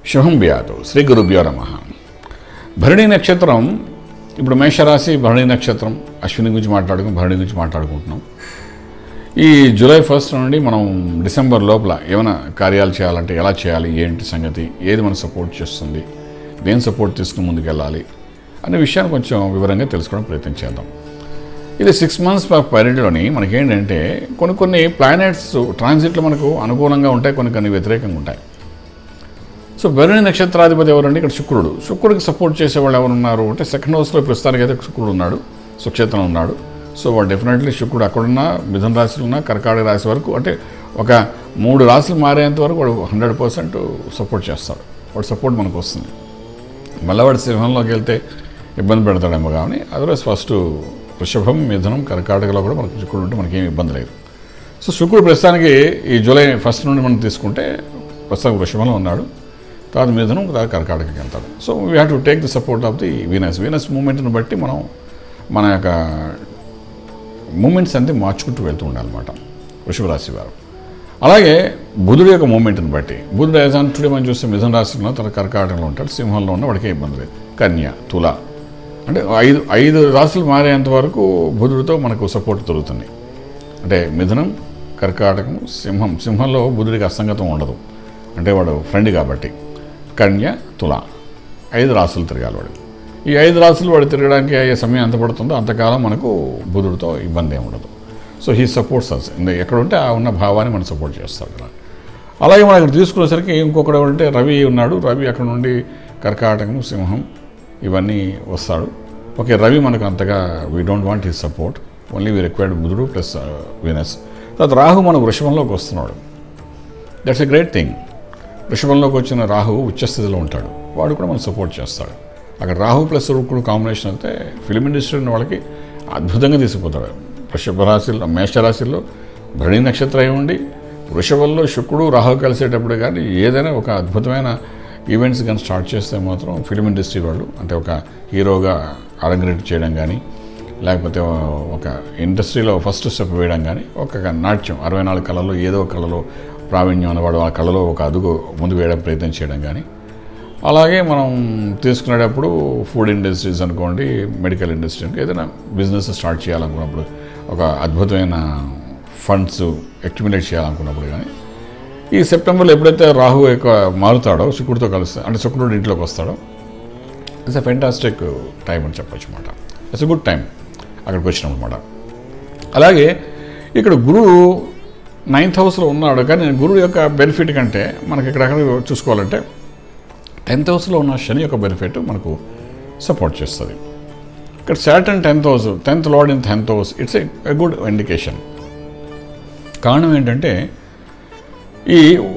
శుభం వ్యాధు శ్రీ గురుభ్యో నమ భరణి నక్షత్రం ఇప్పుడు మేషరాశి భరణి నక్షత్రం అశ్విని గురించి మాట్లాడుకుని భరణి గురించి మాట్లాడుకుంటున్నాం ఈ జూలై ఫస్ట్ నుండి మనం డిసెంబర్ లోపల ఏమైనా కార్యాలు చేయాలంటే ఎలా చేయాలి ఏంటి సంగతి ఏది మనం సపోర్ట్ చేస్తుంది దేని సపోర్ట్ తీసుకుని ముందుకు వెళ్ళాలి అనే విషయాన్ని కొంచెం వివరంగా తెలుసుకోవడం ప్రయత్నం చేద్దాం ఇది సిక్స్ మంత్స్ పీరియడ్లోని మనకి ఏంటంటే కొన్ని కొన్ని ప్లానెట్స్ ట్రాన్సిట్లు మనకు అనుకూలంగా ఉంటాయి కొన్ని కొన్ని వ్యతిరేకంగా ఉంటాయి సో భరణి నక్షత్రాధిపతి ఎవరండి ఇక్కడ శుక్రుడు శుక్రుడికి సపోర్ట్ చేసేవాళ్ళు ఎవరు ఉన్నారు అంటే సెకండ్ హౌస్లో ప్రస్తుతానికి అయితే శుక్రుడు ఉన్నాడు సుక్షేత్రం ఉన్నాడు సో వాడు డెఫినెట్లీ శుక్రుడు అక్కడున్న మిథున రాశిలో ఉన్న కర్కాటక రాశి వరకు అంటే ఒక మూడు రాశులు మారేంత వరకు వాడు హండ్రెడ్ పర్సెంట్ సపోర్ట్ చేస్తాడు వాడు సపోర్ట్ మనకు వస్తుంది మళ్ళీ వాడు సింహంలోకి వెళ్తే ఇబ్బంది పెడతాడేమో కానీ అదర్వైజ్ ఫస్ట్ వృషభం మిథునం కర్కాటకలో కూడా మనకు శుక్రుడు ఉంటే మనకేం ఇబ్బంది లేదు సో శుక్రుడు ప్రస్తుతానికి ఈ జూలై ఫస్ట్ నుండి మనం తీసుకుంటే ప్రస్తుతం వృషభంలో ఉన్నాడు తర్వాత మిథునం తర్వాత కర్కాటకకి వెళ్తాడు so we have to take the support of the Venus Venus మూమెంట్ని బట్టి మనం మన యొక్క మూమెంట్స్ అంతే మార్చుకుంటూ వెళ్తూ ఉండాలన్నమాట వృషభ రాశి వారు అలాగే బుధుడు యొక్క మూమెంట్ని బట్టి బుధుడు యాజాన్ టుడే మనం చూస్తే మిథున రాశిలో తన కర్కాటకంలో ఉంటాడు సింహంలో ఉన్న వాడికి ఇబ్బంది లేదు కన్య తుల అంటే ఐదు ఐదు రాశులు మారేంత వరకు బుధుడితో మనకు సపోర్ట్ దొరుకుతుంది అంటే మిథునం కర్కాటకం సింహం సింహంలో బుధుడికి అసంగతం ఉండదు అంటే వాడు ఫ్రెండ్ కాబట్టి కన్య తుల ఐదు రాసులు తిరగాలి వాడు ఈ ఐదు రాసులు వాడు తిరగడానికి అయ్యే సమయం ఎంత పడుతుందో అంతకాలం మనకు బుధుడితో ఇబ్బంది ఏమి ఉండదు సో హీ సపోర్ట్స్ అస్ ఎక్కడ ఉంటే ఆ ఉన్న భావాన్ని మనం సపోర్ట్ చేస్తాడు కదా అలాగే మనం ఇక్కడ తీసుకునేసరికి ఇంకొకడు అంటే రవి ఉన్నాడు రవి అక్కడ నుండి కర్కాటకం సింహం ఇవన్నీ వస్తాడు ఓకే రవి మనకు అంతగా we don't want his support only we required బుధుడు ప్లస్ వీనస్ తర్వాత రాహు మన వృషభంలోకి వస్తున్నాడు దట్స్ ఎ గ్రేట్ థింగ్ వృషభంలోకి వచ్చిన రాహు ఉచ్చస్థితిలో ఉంటాడు వాడు కూడా మనం సపోర్ట్ చేస్తాడు అక్కడ రాహు ప్లస్ శుక్రుడు కాంబినేషన్ అయితే ఫిలిం ఇండస్ట్రీ ఉన్న వాళ్ళకి అద్భుతంగా తీసుకుపోతాడు వృషభ రాశిలో మేషరాశిలో భరణి నక్షత్రం అయి ఉండి వృషభంలో శుక్రుడు రాహు కలిసేటప్పుడు కానీ ఏదైనా ఒక అద్భుతమైన ఈవెంట్స్ కానీ స్టార్ట్ చేస్తే మాత్రం ఫిలిం ఇండస్ట్రీ వాళ్ళు అంటే ఒక హీరోగా అరంగరేట్ చేయడం కానీ లేకపోతే ఒక ఇండస్ట్రీలో ఫస్ట్ స్టెప్ వేయడం కానీ ఒక నాట్యం అరవై నాలుగు కళలో ఏదో ఒక కళలో ప్రావీణ్యం అనేవాడు ఆ కళలో ఒక అదుగు ముందు వేయడం ప్రయత్నం చేయడం కానీ అలాగే మనం తీసుకునేటప్పుడు ఫుడ్ ఇండస్ట్రీస్ అనుకోండి మెడికల్ ఇండస్ట్రీ ఏదైనా బిజినెస్ స్టార్ట్ చేయాలనుకున్నప్పుడు ఒక అద్భుతమైన ఫండ్స్ అక్యుమిలేట్ చేయాలనుకున్నప్పుడు కానీ ఈ సెప్టెంబర్లో ఎప్పుడైతే రాహు ఎక్కువ మారుతాడో శుక్రుడితో కలుస్తాడు అంటే శుక్రుడు ఇంట్లోకి వస్తాడో ఇట్స్ ఎ ఫెంటాస్టిక్ టైం అని చెప్పొచ్చు అనమాట ఇట్స్ ఎ గుడ్ టైం అక్కడికి వచ్చినమాట అలాగే ఇక్కడ గురువు నైన్త్ హౌస్లో ఉన్నాడు కానీ గురువు యొక్క బెనిఫిట్ కంటే మనకి ఇక్కడ చూసుకోవాలంటే టెన్త్ హౌస్లో ఉన్న శని యొక్క బెనిఫిట్ మనకు సపోర్ట్ చేస్తుంది ఇక్కడ Saturn tenth house tenth lord in tenth house it's a good indication కారణం ఏంటంటే ఈ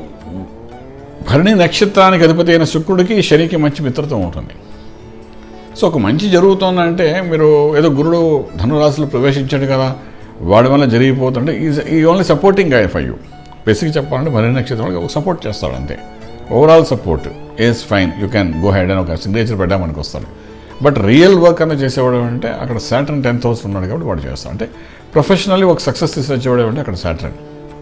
భరణి నక్షత్రానికి అధిపతి అయిన శుక్రుడికి శనికి మంచి మిత్రత్వం ఉంటుంది సో ఒక మంచి జరుగుతుందంటే మీరు ఏదో గురుడు ధనురాశిలో ప్రవేశించాడు కదా వాడి వల్ల జరిగిపోతుంటే ఈజ్ ఈ only supporting guide for you basic చెప్పాలంటే భరణి నక్షత్రం సపోర్ట్ చేస్తాడు అంతే overall support is fine you can go head అని ఒక సిగ్నేచర్ పెట్టామనికి వస్తాడు బట్ రియల్ వర్క్ అన్న చేసేవాడు అంటే అక్కడ సాటర్న్ టెన్త్ హౌస్ ఉన్నాడు కాబట్టి వాడు చేస్తాడు అంటే ప్రొఫెషనల్లీ ఒక సక్సెస్ తీసుకొచ్చేవాడు అంటే అక్కడ సాటర్న్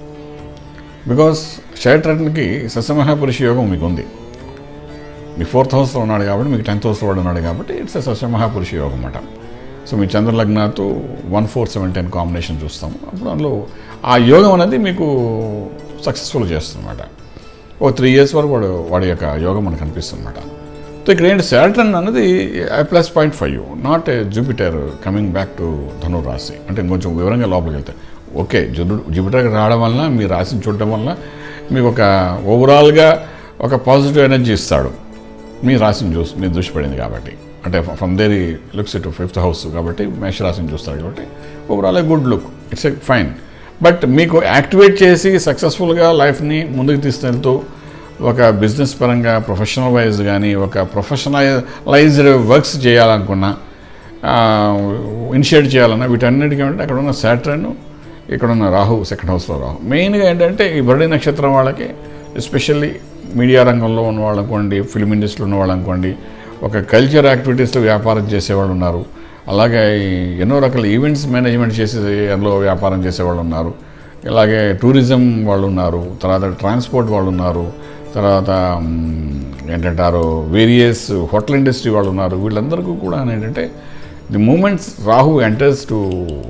బికాస్ సాటర్న్కి సస్యమహాపురుష యోగం మీకు ఉంది మీ ఫోర్త్ హౌస్లో ఉన్నాడు కాబట్టి మీకు టెన్త్ హౌస్లో వాడు ఉన్నాడు కాబట్టి ఇట్స్ ఎ సస్యమహాపురుష యోగం అన్నమాట సో మీ చంద్రలగ్నాతో one four seven ten combination చూస్తాము అప్పుడు అందులో ఆ యోగం అనేది మీకు సక్సెస్ఫుల్ చేస్తుందన్నమాట ఓ త్రీ ఇయర్స్ వరకు వాడు వాడి యొక్క యోగం మనకు అనిపిస్తుంది అనమాట సో ఇక్కడ ఏంటి శాటర్న్ అనేది plus point five not a Jupiter coming back to Dhanu రాశి అంటే కొంచెం వివరంగా లోపలికి వెళ్తే ఓకే జుడు జూపిటర్ రావడం వలన మీ రాశిని చూడడం వలన మీకు ఒక ఓవరాల్గా ఒక పాజిటివ్ ఎనర్జీ ఇస్తాడు మీ రాశిని చూసి మీ దృష్టి పడింది కాబట్టి అంటే from there looks it fifth house కాబట్టి మేషరాశిని చూస్తాడు కాబట్టి overall a good look it's a fine but మీకు యాక్టివేట్ చేసి సక్సెస్ఫుల్గా లైఫ్ని ముందుకు తీసుకెళ్తూ ఒక బిజినెస్ పరంగా ప్రొఫెషనల్ వైజ్ కానీ ఒక ప్రొఫెషనలైజ్డ్ వర్క్స్ చేయాలనుకున్నా ఇనిషియేట్ చేయాలన్నా వీటన్నిటికీ అంటే అక్కడ ఉన్న సాటర్న్ ఇక్కడ ఉన్న రాహు సెకండ్ హౌస్లో రాహు మెయిన్గా ఏంటంటే ఈ బర్డీ నక్షత్రం వాళ్ళకి ఎస్పెషల్లీ మీడియా రంగంలో ఉన్న వాళ్ళు అనుకోండి ఫిల్మ్ ఇండస్ట్రీలో ఉన్న వాళ్ళు అనుకోండి ఒక కల్చర్ యాక్టివిటీస్లో వ్యాపారం చేసేవాళ్ళు ఉన్నారు అలాగే ఎన్నో రకాల ఈవెంట్స్ మేనేజ్మెంట్ చేసే అందులో వ్యాపారం చేసేవాళ్ళు ఉన్నారు ఇలాగే టూరిజం వాళ్ళు ఉన్నారు తర్వాత ట్రాన్స్పోర్ట్ వాళ్ళు ఉన్నారు తర్వాత మ్, ఏంటంటారు వేరియస్ హోటల్ ఇండస్ట్రీ వాళ్ళు ఉన్నారు వీళ్ళందరికీ కూడా ఏంటంటే the moments Rahu enters to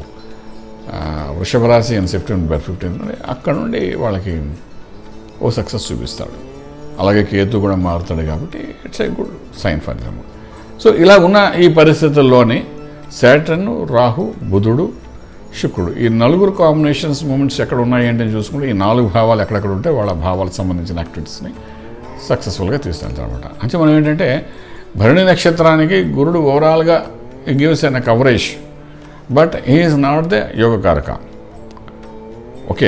Vrishabha రాశి అండ్ సెప్టెంబర్ ఫిఫ్టీన్త్ నుండి అక్కడ నుండి వాళ్ళకి ఓ సక్సెస్ చూపిస్తాడు అలాగే కేతు కూడా మారుతాడు కాబట్టి it's a good sign for them so ఇలా ఉన్న ఈ పరిస్థితుల్లోనే శాటర్న్ రాహు బుధుడు శుక్రుడు ఈ నలుగురు కాంబినేషన్స్ మూమెంట్స్ ఎక్కడ ఉన్నాయి ఏంటని చూసుకుంటే ఈ నాలుగు భావాలు ఎక్కడెక్కడ ఉంటే వాళ్ళ భావాలకు సంబంధించిన యాక్టివిటీస్ని సక్సెస్ఫుల్గా తీసుకెళ్తారు అనమాట అంటే మనం ఏంటంటే భరణి నక్షత్రానికి గురుడు ఓవరాల్గా gives an coverage but he's not the యోగకారక ఓకే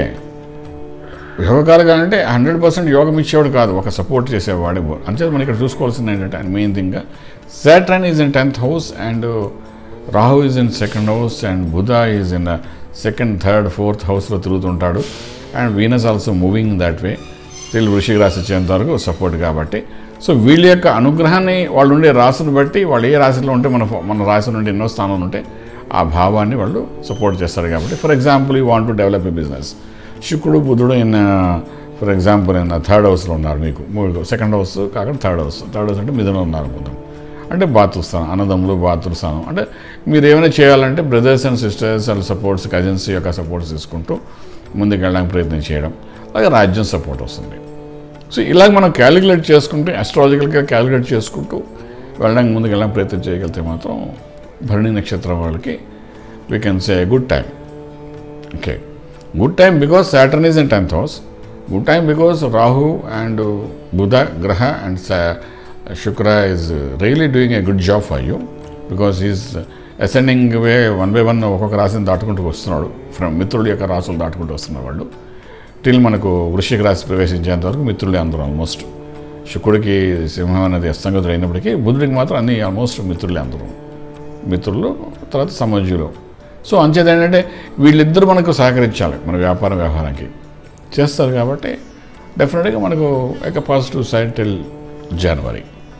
యోగకారక అంటే హండ్రెడ్ పర్సెంట్ యోగం ఇచ్చేవాడు కాదు ఒక సపోర్ట్ చేసేవాడు అంతే మనం ఇక్కడ చూసుకోవాల్సింది ఏంటంటే main thing Saturn is in tenth house and Rahu is in second house and Budha is in second third fourth హౌస్లో తిరుగుతుంటాడు and Venus also moving that way still Vrishchika రాశి వచ్చేంత వరకు సపోర్ట్ కాబట్టి సో వీళ్ళ యొక్క అనుగ్రహాన్ని వాళ్ళు ఉండే రాశిని బట్టి వాళ్ళు ఏ రాశిలో ఉంటే మన మన రాశి నుండి ఎన్నో స్థానాలు ఉంటే ఆ భావాన్ని వాళ్ళు సపోర్ట్ చేస్తారు కాబట్టి for example you want to develop a business శుక్రుడు బుధుడు in for example in third హౌస్లో ఉన్నారు మీకు మూడు సెకండ్ హౌస్ కాకుండా థర్డ్ హౌస్ థర్డ్ హౌస్ అంటే మిథున ఉన్నారు ముందు అంటే బాతృ స్థానం అన్నదమ్ములు బాతృ స్థానం అంటే మీరు ఏమైనా చేయాలంటే బ్రదర్స్ అండ్ సిస్టర్స్ వాళ్ళ సపోర్ట్స్ కజిన్స్ యొక్క సపోర్ట్స్ తీసుకుంటూ ముందుకు వెళ్ళడానికి ప్రయత్నం చేయడం అలాగే రాజ్యం సపోర్ట్ వస్తుంది సో ఇలాగ మనం క్యాలిక్యులేట్ చేసుకుంటే అస్ట్రాలజికల్గా క్యాలిక్యులేట్ చేసుకుంటూ వెళ్ళడానికి ముందుకు వెళ్ళడానికి ప్రయత్నం చేయగలిగితే మాత్రం భరణి నక్షత్రం వాళ్ళకి we can say good time okay good time because Saturn is in tenth house good time because Rahu and Budha గ్రహ and Shukra is really doing a good job for you because is ascending way one by one ఒక్కొక్క రాశిని దాటుకుంటూ వస్తున్నాడు from మిత్రుల యొక్క రాసులు దాటుకుంటూ వస్తున్నారు వాళ్ళు టిల్ మనకు వృశ్చిక రాశి ప్రవేశించేంత వరకు మిత్రులే అందరూ ఆల్మోస్ట్ శుక్రుడికి సింహం అనేది అస్తంగతులు అయినప్పటికీ బుధుడికి మాత్రం అన్ని ఆల్మోస్ట్ మిత్రులే అందరూ మిత్రులు తర్వాత సమజ్యులు సో అంచేది ఏంటంటే వీళ్ళిద్దరూ మనకు సహకరించాలి మన వ్యాపార వ్యవహారానికి చేస్తారు కాబట్టి డెఫినెట్గా మనకు ఒక పాజిటివ్ సైడ్ టిల్ జనవరి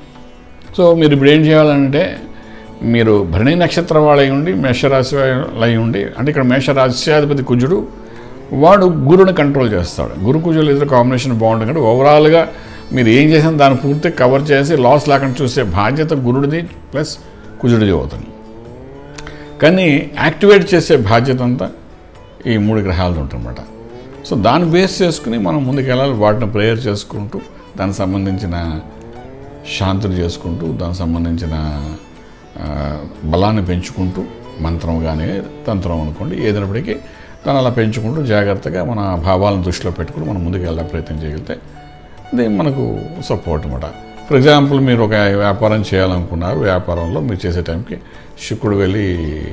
సో మీరు ఇప్పుడు ఏం చేయాలంటే మీరు భరణి నక్షత్రం వాళ్ళై ఉండి మేషరాశి వాళ్ళై ఉండి అంటే ఇక్కడ మేషరాశ్యాధిపతి కుజుడు వాడు గురుని కంట్రోల్ చేస్తాడు గురు కుజులు ఇద్దరు కాంబినేషన్ బాగుంటుంది కాబట్టి ఓవరాల్గా మీరు ఏం చేసినా దాన్ని పూర్తి కవర్ చేసి లాస్ లేకుండా చూసే బాధ్యత గురుడిది ప్లస్ కుజుడిది అవుతుంది కానీ యాక్టివేట్ చేసే బాధ్యత అంతా ఈ మూడు గ్రహాలతో ఉంటుందన్నమాట సో దాన్ని బేస్ చేసుకుని మనం ముందుకు వెళ్ళాలి వాటిని ప్రేయర్ చేసుకుంటూ దానికి సంబంధించిన శాంతులు చేసుకుంటూ దానికి సంబంధించిన ఆ, బలాన్ని పెంచుకుంటూ మంత్రం కానీ తంత్రం అనుకోండి ఏదైనప్పటికీ దాన్ని అలా పెంచుకుంటూ జాగ్రత్తగా మన భావాలను దృష్టిలో పెట్టుకుని మనం ముందుకు వెళ్ళే ప్రయత్నం చేయగలిగితే అది మనకు సపోర్ట్ అనమాట ఫర్ ఎగ్జాంపుల్ మీరు ఒక వ్యాపారం చేయాలనుకున్నారు వ్యాపారంలో మీరు చేసే టైంకి శుక్రుడు వెళ్ళి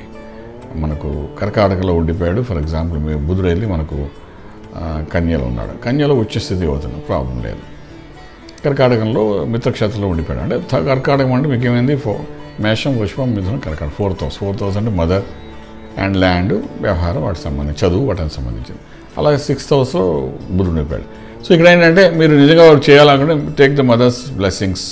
మనకు కర్కాటకలో ఉండిపోయాడు ఫర్ ఎగ్జాంపుల్ మీ బుధుడు వెళ్ళి మనకు ఆ, కన్యలో ఉన్నాడు కన్యలో ఉచ్చ స్థితి అవుతుంది ప్రాబ్లం లేదు కర్కాటకంలో మిత్రక్షేత్రంలో ఉండిపోయాడు అంటే థ- కర్కాటకం అంటే మీకు ఏమైంది ఫో మేషం పుష్పం మిథునం కర్కాటకం ఫోర్త్ హౌస్ ఫోర్త్ హౌస్ అంటే మదర్ అండ్ ల్యాండ్ వ్యవహారం వాటికి సంబంధించి చదువు వాటికి సంబంధించింది అలాగే సిక్స్త్ హౌస్లో బుధుడు ఉండిపోయాడు సో ఇక్కడ ఏంటంటే మీరు నిజంగా వాడు చేయాలనుకుంటే take the mother's blessings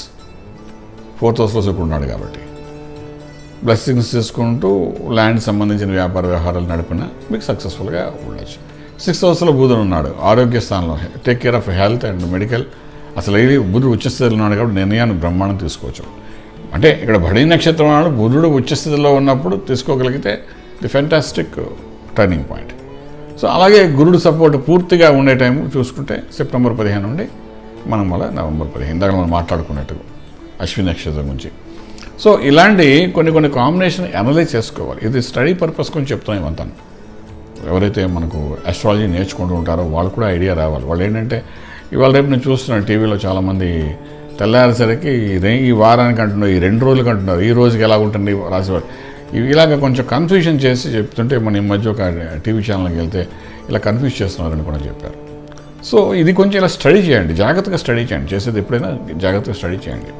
fourth హౌస్లో శుక్రుడు ఉన్నాడు కాబట్టి బ్లెస్సింగ్స్ తీసుకుంటూ ల్యాండ్ సంబంధించిన వ్యాపార వ్యవహారాలు నడిపిన మీకు సక్సెస్ఫుల్గా ఉండొచ్చు సిక్స్త్ హౌస్లో బుధుడు ఉన్నాడు ఆరోగ్య స్థానంలో take care of health and medical అసలు ఏది బుధుడు ఉచ్చస్థితిలో ఉన్నాడు కాబట్టి నిర్ణయాన్ని బ్రహ్మాండం తీసుకోవచ్చు అంటే ఇక్కడ బడి నక్షత్రం నాడు బుధుడు ఉచ్చస్థితిలో ఉన్నప్పుడు తీసుకోగలిగితే the fantastic turning point so అలాగే గురుడు సపోర్ట్ పూర్తిగా ఉండే టైం చూసుకుంటే సెప్టెంబర్ పదిహేను నుండి మనం మళ్ళీ నవంబర్ పదిహేను ఇందాక మనం మాట్లాడుకున్నట్టుగా అశ్విని నక్షత్రం గురించి సో ఇలాంటి కొన్ని కొన్ని కాంబినేషన్ అనలైజ్ చేసుకోవాలి ఇది స్టడీ పర్పస్ గురించి చెప్తున్నాం ఇవంతా ఎవరైతే మనకు అస్ట్రాలజీ నేర్చుకుంటూ ఉంటారో వాళ్ళు కూడా ఐడియా రావాలి వాళ్ళు ఏంటంటే ఇవాళ రేపు నేను చూస్తున్నాను టీవీలో చాలామంది తెల్లారేసరికి ఈ రే- ఈ వారానికి అంటున్నారు ఈ రెండు రోజులకి అంటున్నారు ఈ రోజుకి ఎలా ఉంటుంది రాసేవారు ఇవి ఇలాగ కొంచెం కన్ఫ్యూజన్ చేసి చెప్తుంటే మన ఈ మధ్య ఒక టీవీ ఛానల్కి వెళ్తే ఇలా కన్ఫ్యూజ్ చేస్తున్నారని కూడా చెప్పారు సో ఇది కొంచెం ఇలా స్టడీ చేయండి జాగ్రత్తగా స్టడీ చేయండి చేసేది ఎప్పుడైనా జాగ్రత్తగా స్టడీ చేయండి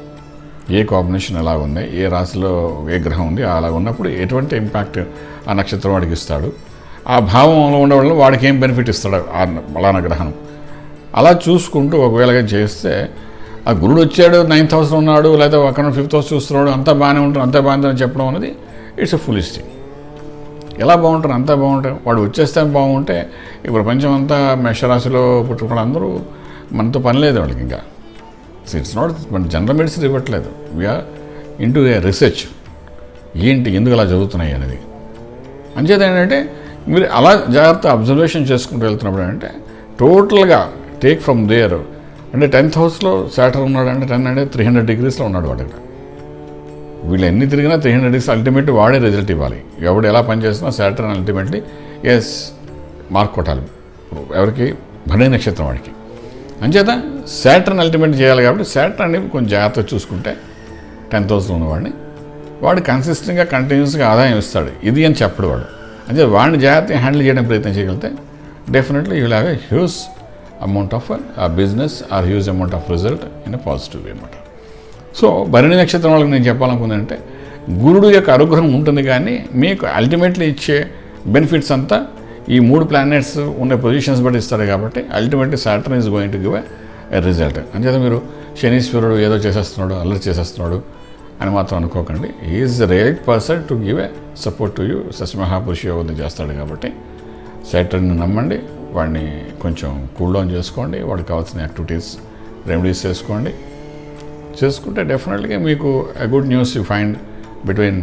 ఏ కాంబినేషన్ ఎలా ఉంది ఏ రాశిలో ఏ గ్రహం ఉంది అలా ఉన్నప్పుడు ఎటువంటి ఇంపాక్ట్ ఆ నక్షత్రం వాడికి ఇస్తాడు ఆ భావంలో ఉండడం వల్ల వాడికి ఏం బెనిఫిట్ ఇస్తాడు ఆ అలానా గ్రహం అలా చూసుకుంటూ ఒకవేళ చేస్తే ఆ గురుడు వచ్చాడు నైన్త్ హౌస్లో ఉన్నాడు లేకపోతే అక్కడ ఫిఫ్త్ హౌస్ చూస్తున్నాడు అంతా బాగానే ఉంటుంది అంతా బాగుందని చెప్పడం అనేది ఇట్స్ ఎ ఫుల్ థింగ్ ఎలా బాగుంటారు అంతా బాగుంటాయి వాడు వచ్చేస్తే బాగుంటే ఈ ప్రపంచం అంతా మేషరాశిలో పుట్టుకున్న అందరూ మనతో పని లేదు వాళ్ళకి ఇంకా ఇట్స్ నాట్ మన జనరల్ మెడిసిన్ ఇవ్వట్లేదు వీఆర్ ఇంటూ ఏ రీసెర్చ్ ఏంటి ఎందుకు అలా జరుగుతున్నాయి అనేది అంచేత ఏంటంటే మీరు అలా జాగ్రత్త అబ్జర్వేషన్ చేసుకుంటూ వెళ్తున్నప్పుడు ఏంటంటే టోటల్గా టేక్ ఫ్రమ్ దేర్ అంటే టెన్త్ హౌస్లో సాటర్ ఉన్నాడు అంటే టెన్ అంటే త్రీ హండ్రెడ్ డిగ్రీస్లో ఉన్నాడు వాడు ఇక్కడ వీళ్ళు ఎన్ని తిరిగినా త్రీ హండ్రెడ్ డిగ్రీస్ అల్టిమేట్లీ వాడే రిజల్ట్ ఇవ్వాలి ఎవడు ఎలా పనిచేస్తున్నా సాటర్న్ అల్టిమేట్లీ ఎస్ మార్క్ కొట్టాలి ఎవరికి భరణి నక్షత్రం వాడికి అంచేత సాటర్న్ అల్టిమేట్ చేయాలి కాబట్టి సాటర్న్ అనేది కొంచెం జాగ్రత్తగా చూసుకుంటే టెన్త్ హౌస్లో ఉన్నవాడిని వాడు కన్సిస్టెంట్గా కంటిన్యూస్గా ఆదాయం ఇస్తాడు ఇది అని చెప్పడు వాడు అంటే వాడిని జాగ్రత్తగా హ్యాండిల్ చేయడం ప్రయత్నం చేయగలిగితే definitely you have a huge amount of uh business or huge amount of result in a positive way అనమాట సో భరణి నక్షత్రం వాళ్ళకి నేను చెప్పాలనుకుందంటే గురుడు యొక్క అనుగ్రహం ఉంటుంది కానీ మీకు అల్టిమేట్లీ ఇచ్చే బెనిఫిట్స్ అంతా ఈ మూడు ప్లానెట్స్ ఉన్న పొజిషన్స్ బట్టి ఇస్తారు కాబట్టి ultimately Saturn is going to give a result అంచేత మీరు శనీశ్వరుడు ఏదో చేసేస్తున్నాడు అల్లరి చేసేస్తున్నాడు అని మాత్రం అనుకోకండి is the right person to give a support to you సస్మహాపురుష యోగం చేస్తాడు కాబట్టి సాటర్ని నమ్మండి వాడిని కొంచెం కూల్ డౌన్ చేసుకోండి వాడికి కావాల్సిన యాక్టివిటీస్ రెమెడీస్ చేసుకోండి చేసుకుంటే డెఫినెట్గా మీకు a good news you find between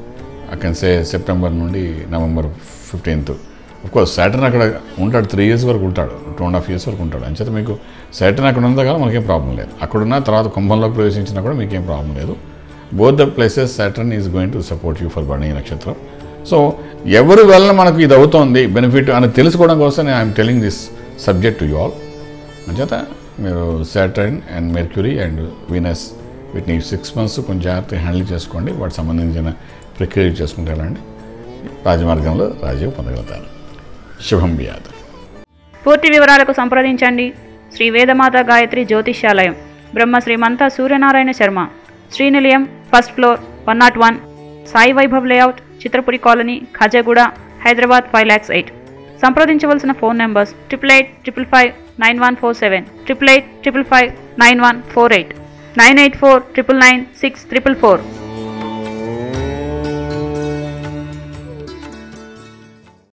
I can say September నుండి నవంబర్ ఫిఫ్టీన్త్ కోర్స్ సాటర్న్ అక్కడ ఉంటాడు త్రీ ఇయర్స్ వరకు ఉంటాడు టూ అండ్ హాఫ్ ఇయర్స్ వరకు ఉంటాడు అంచేత మీకు సాటర్న్ అక్కడ ఉన్నంత కాలం మనకేం ప్రాబ్లం లేదు అక్కడున్న తర్వాత కుంభంలోకి ప్రవేశించినా కూడా మీకేం ప్రాబ్లం లేదు both the places Saturn is going to support you for burning నక్షత్రం సో ఎవరి వలన మనకు ఇది అవుతోంది బెనిఫిట్ అని తెలుసుకోవడం కోసం నేను I'm telling this subject to you all అంచేత మీరు Saturn and Mercury and Venus వీటిని సిక్స్ మంత్స్ కొంచెం జాగ్రత్తగా హ్యాండిల్ చేసుకోండి వాటికి సంబంధించిన ప్రక్రియ చేసుకుంటే వెళ్ళండి రాజమార్గంలో రాజీవ్ పొందగలుగుతారు శుభం వ్యాధ పూర్తి వివరాలకు సంప్రదించండి Shri Vedamata Gayatri Jyotishyalayam Brahma Srimanta Suryanarayana Sharma Srinilayam first floor one naught one Sai Vaibhav layout Chitrapuri colony Khajaguda Hyderabad five lakhs eight సంప్రదించవలసిన phone numbers triple eight triple five nine one four seven triple eight triple five nine one four eight nine eight four triple nine six triple four